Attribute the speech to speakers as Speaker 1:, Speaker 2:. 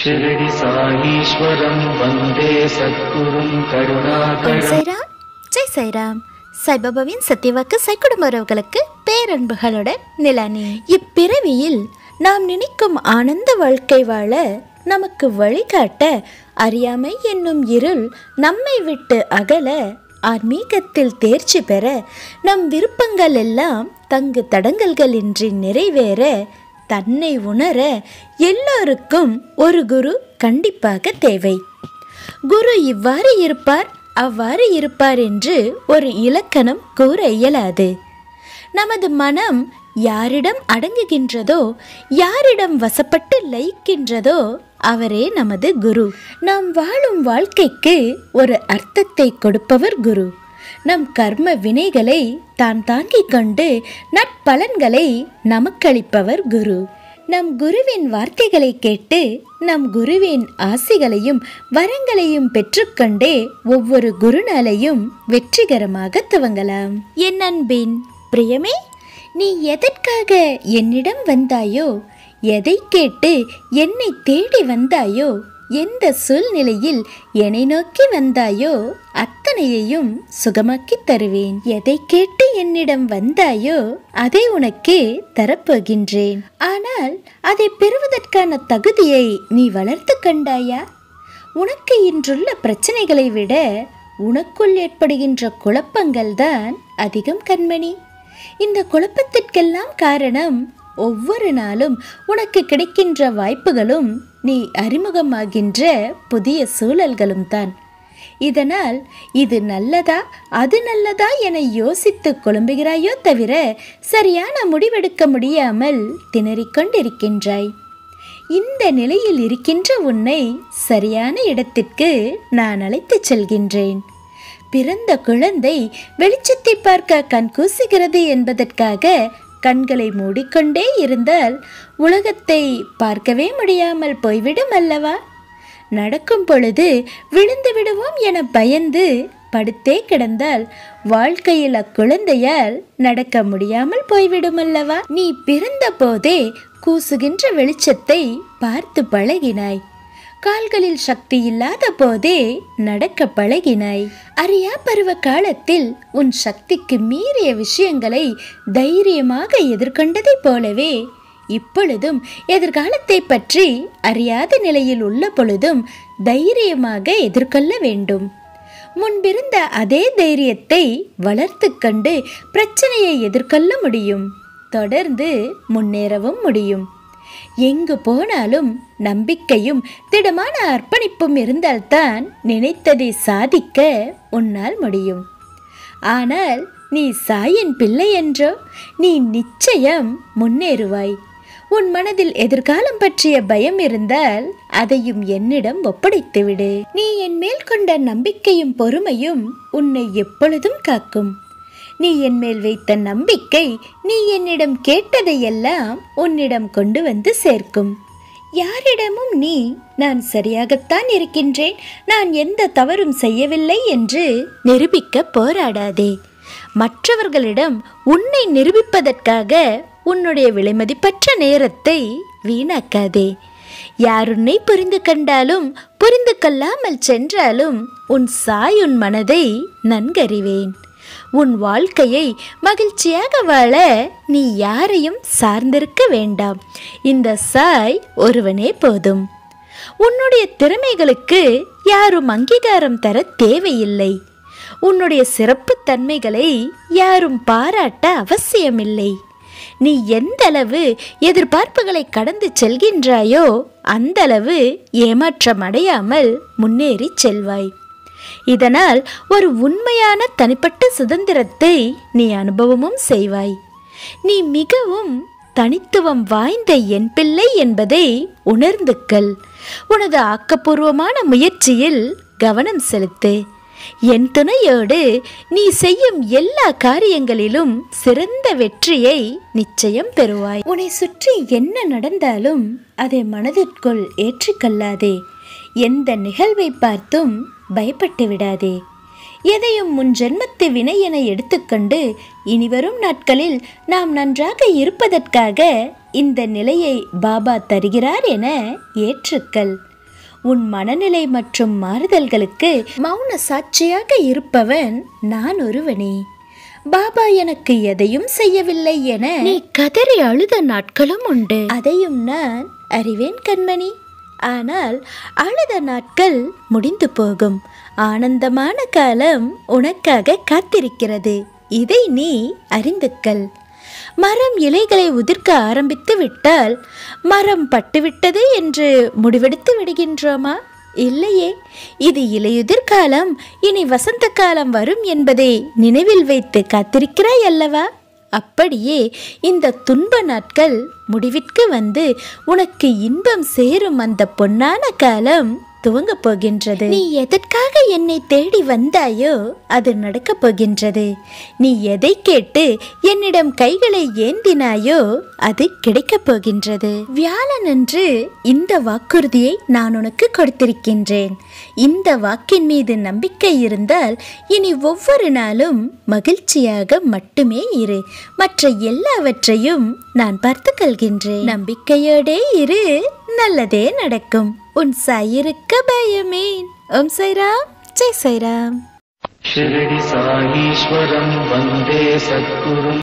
Speaker 1: शिरडि साईश्वरं वन्दे सद्गुरुं
Speaker 2: ஓம்
Speaker 1: करुणाकरम्
Speaker 2: சைராம் ஜெய் சைராம் சாய்பாபாவின் சத்தியவாக்கு சைக்குடும்ப உறவுகளுக்கு பேரன்புகளுடன் நிலானி இப்பிறவியில் நாம் நினைக்கும் ஆனந்த வாழ்க்கை வாழ நமக்கு வழிகாட்ட அறியாமை என்னும் இருள் நம்மை விட்டு அகல ஆன்மீகத்தில் தேர்ச்சி பெற நம் விருப்பங்கள் எல்லாம் தங்கு தடங்கல்களின்றி நிறைவேற தன்னை உணர எல்லோருக்கும் ஒரு குரு கண்டிப்பாக தேவை குரு இவ்வாறு இருப்பார் அவ்வாறு இருப்பார் என்று ஒரு இலக்கணம் கூற இயலாது நமது மனம் யாரிடம் அடங்குகின்றதோ யாரிடம் வசப்பட்டு லயிக்கின்றதோ அவரே நமது குரு நாம் வாழும் வாழ்க்கைக்கு ஒரு அர்த்தத்தை கொடுப்பவர் குரு நம் கர்ம வினைகளை தான் தாங்கிக் கொண்டு நற்பலன்களை நமக்களிப்பவர் குரு நம் குருவின் வார்த்தைகளை கேட்டு நம் குருவின் ஆசிகளையும் வரங்களையும் பெற்றுக்கொண்டே ஒவ்வொரு குருநாளையும் வெற்றிகரமாக துவங்கலாம் என் அன்பின் பிரியமே நீ எதற்காக என்னிடம் வந்தாயோ எதை கேட்டு என்னை தேடி வந்தாயோ எந்த சூழ்நிலையில் என்னை நோக்கி வந்தாயோ அத்தனையையும் சுகமாக்கி தருவேன் எதை கேட்டு என்னிடம் வந்தாயோ அதை உனக்கு தரப்போகின்றேன் ஆனால் அதை பெறுவதற்கான தகுதியை நீ வளர்த்து கண்டாயா உனக்கு இன்றுள்ள பிரச்சனைகளை விட உனக்குள் ஏற்படுகின்ற குழப்பங்கள் தான் அதிகம் கண்மணி இந்த குழப்பத்திற்கெல்லாம் காரணம் ஒவ்வொரு நாளும் உனக்கு கிடைக்கின்ற வாய்ப்புகளும் நீ அறிமுகமாகின்ற புதிய சூழல்களும் தான் இதனால் இது நல்லதா அது நல்லதா என யோசித்து குழம்புகிறாயோ தவிர சரியான முடிவெடுக்க முடியாமல் திணறிக் கொண்டிருக்கின்றாய் இந்த நிலையில் இருக்கின்ற உன்னை சரியான இடத்திற்கு நான் அழைத்துச் செல்கின்றேன் பிறந்த குழந்தை வெளிச்சத்தை பார்க்க கண் கூசுகிறது என்பதற்காக கண்களை மூடிக்கொண்டே இருந்தால் உலகத்தை பார்க்கவே முடியாமல் போய்விடும் அல்லவா நடக்கும் பொழுது விழுந்து விடுவோம் என பயந்து படுத்தே கிடந்தால் வாழ்க்கையில் அக்குழந்தையால் நடக்க முடியாமல் போய்விடும் அல்லவா நீ பிறந்த போதே கூசுகின்ற வெளிச்சத்தை பார்த்து பழகினாய் கால்களில் சக்தி இல்லாத போதே நடக்க பழகினாய் அறியா பருவ காலத்தில் உன் சக்திக்கு மீறிய விஷயங்களை தைரியமாக எதிர்கொண்டதைப் போலவே இப்பொழுதும் எதிர்காலத்தை பற்றி அறியாத நிலையில் உள்ள பொழுதும் தைரியமாக எதிர்கொள்ள வேண்டும் முன்பிருந்த அதே தைரியத்தை வளர்த்து கண்டு பிரச்சனையை எதிர்கொள்ள முடியும் தொடர்ந்து முன்னேறவும் முடியும் எங்கு போனாலும் நம்பிக்கையும் திடமான அர்ப்பணிப்பும் இருந்தால்தான் நினைத்ததை சாதிக்க உன்னால் முடியும் ஆனால் நீ சாயின் பிள்ளை என்றோ நீ நிச்சயம் முன்னேறுவாய் உன் மனதில் எதிர்காலம் பற்றிய பயம் இருந்தால் அதையும் என்னிடம் ஒப்படைத்துவிடு நீ என் மேல் கொண்ட நம்பிக்கையும் பொறுமையும் உன்னை எப்பொழுதும் காக்கும் நீ என் மேல் வைத்த நம்பிக்கை நீ என்னிடம் கேட்டதையெல்லாம் உன்னிடம் கொண்டு வந்து சேர்க்கும் யாரிடமும் நீ நான் சரியாகத்தான் இருக்கின்றேன் நான் எந்த தவறும் செய்யவில்லை என்று நிரூபிக்க போராடாதே மற்றவர்களிடம் உன்னை நிரூபிப்பதற்காக உன்னுடைய விலைமதிப்பற்ற நேரத்தை வீணாக்காதே யார் உன்னை புரிந்து கண்டாலும் புரிந்து கொள்ளாமல் சென்றாலும் உன் சாய் உன் மனதை நன்கறிவேன் உன் வாழ்க்கையை மகிழ்ச்சியாக வாழ நீ யாரையும் சார்ந்திருக்க வேண்டாம் இந்த சாய் ஒருவனே போதும் உன்னுடைய திறமைகளுக்கு யாரும் அங்கீகாரம் தர தேவையில்லை உன்னுடைய சிறப்பு தன்மைகளை யாரும் பாராட்ட அவசியமில்லை நீ எந்த அளவு எதிர்பார்ப்புகளை கடந்து செல்கின்றாயோ அந்த அளவு ஏமாற்றம் அடையாமல் முன்னேறி செல்வாய் இதனால் ஒரு உண்மையான தனிப்பட்ட சுதந்திரத்தை நீ அனுபவமும் செய்வாய் நீ மிகவும் தனித்துவம் வாய்ந்த என் பிள்ளை என்பதை உணர்ந்துக்கள் உனது ஆக்கப்பூர்வமான முயற்சியில் கவனம் செலுத்து என் துணையோடு நீ செய்யும் எல்லா காரியங்களிலும் சிறந்த வெற்றியை நிச்சயம் பெறுவாய் உன்னை சுற்றி என்ன நடந்தாலும் அதை மனதிற்குள் ஏற்றுக்கொள்ளாதே எந்த நிகழ்வை பார்த்தும் பயப்பட்டு விடாதே எதையும் முன் ஜென்மத்து வினை என எடுத்துக்கொண்டு இனிவரும் நாட்களில் நாம் நன்றாக இருப்பதற்காக இந்த நிலையை பாபா தருகிறார் என ஏற்றுக்கள் உன் மனநிலை மற்றும் மாறுதல்களுக்கு மௌன சாட்சியாக இருப்பவன் நான் ஒருவனே பாபா எனக்கு எதையும் செய்யவில்லை என நீ கதறி அழுத நாட்களும் உண்டு அதையும் நான் அறிவேன் கண்மணி ஆனால் அழுத நாட்கள் முடிந்து போகும் ஆனந்தமான காலம் உனக்காக காத்திருக்கிறது இதை நீ அறிந்துக்கல் மரம் இலைகளை உதிர்க்க ஆரம்பித்து விட்டால் மரம் பட்டுவிட்டது என்று முடிவெடுத்து விடுகின்றோமா இல்லையே இது இலையுதிர் காலம் இனி வசந்த காலம் வரும் என்பதை நினைவில் வைத்து காத்திருக்கிறாய் அல்லவா அப்படியே இந்த துன்ப நாட்கள் முடிவிற்கு வந்து உனக்கு இன்பம் சேரும் அந்த பொன்னான காலம் துவங்கப் போகின்றது நீ எதற்காக என்னை தேடி வந்தாயோ அது நடக்கப் போகின்றது நீ எதை கேட்டு என்னிடம் கைகளை ஏந்தினாயோ அது கிடைக்கப் போகின்றது வியாழனன்று இந்த வாக்குறுதியை நான் உனக்கு கொடுத்திருக்கின்றேன் இந்த வாக்கின் மீது நம்பிக்கை இருந்தால் இனி ஒவ்வொரு நாளும் மகிழ்ச்சியாக மட்டுமே இரு மற்ற எல்லாவற்றையும் நான் பார்த்துக் கொள்கின்றேன் நம்பிக்கையோடே இரு நல்லதே நடக்கும் உன் சாயிருக்க பயமேன் ஓம் சைராம் ஜெய் சைராம்
Speaker 1: शिरडि साईश्वरं वन्दे सद्गुरुम्